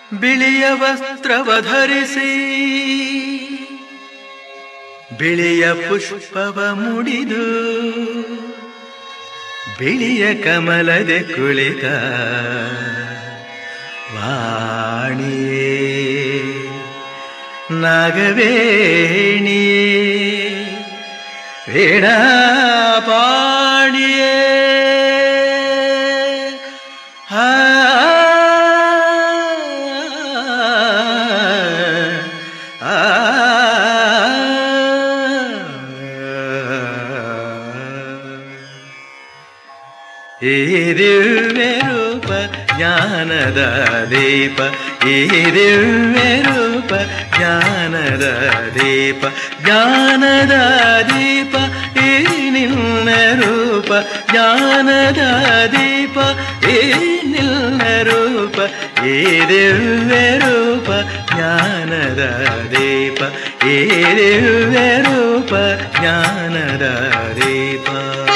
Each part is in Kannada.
ಬಿಳಿಯ ವಸ್ತ್ರವ ಧರಿಸಿ ಬಿಳಿಯ ಪುಷ್ಪವ ಮುಡಿದು ಬಿಳಿಯ ಕಮಲದ ಕುಳಿತ ವಾಣಿಯೇ ನಾಗವೇಣಿಯೇ ವೀಣಾ ಪಾಣಿಯೇ ಆ ಆ ಈ ದಿವ್ಯ ರೂಪ ಜ್ಞಾನದ ದೀಪ ಈ ದಿವ್ಯ ರೂಪ ಜ್ಞಾನದ ದೀಪ ಜ್ಞಾನದ ದೀಪ ಈ ನಿನ್ನ ರೂಪ ಜ್ಞಾನದ ದೀಪ ಈ ನಿನ್ನ ರೂಪ ಈ ದಿವ್ಯ ರೂಪ ಜ್ಞಾನದ ದೀಪ ಈ ದಿವ್ಯ ರೂಪ ಜ್ಞಾನದ ದೀಪ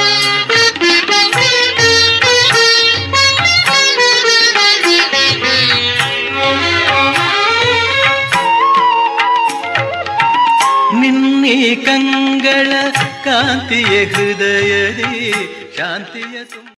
ನಿನ್ನೀ ಕಂಗಳ ಕಾಂತಿಯ ಹೃದಯದಿ ಶಾಂತಿಯ ತುಂಬ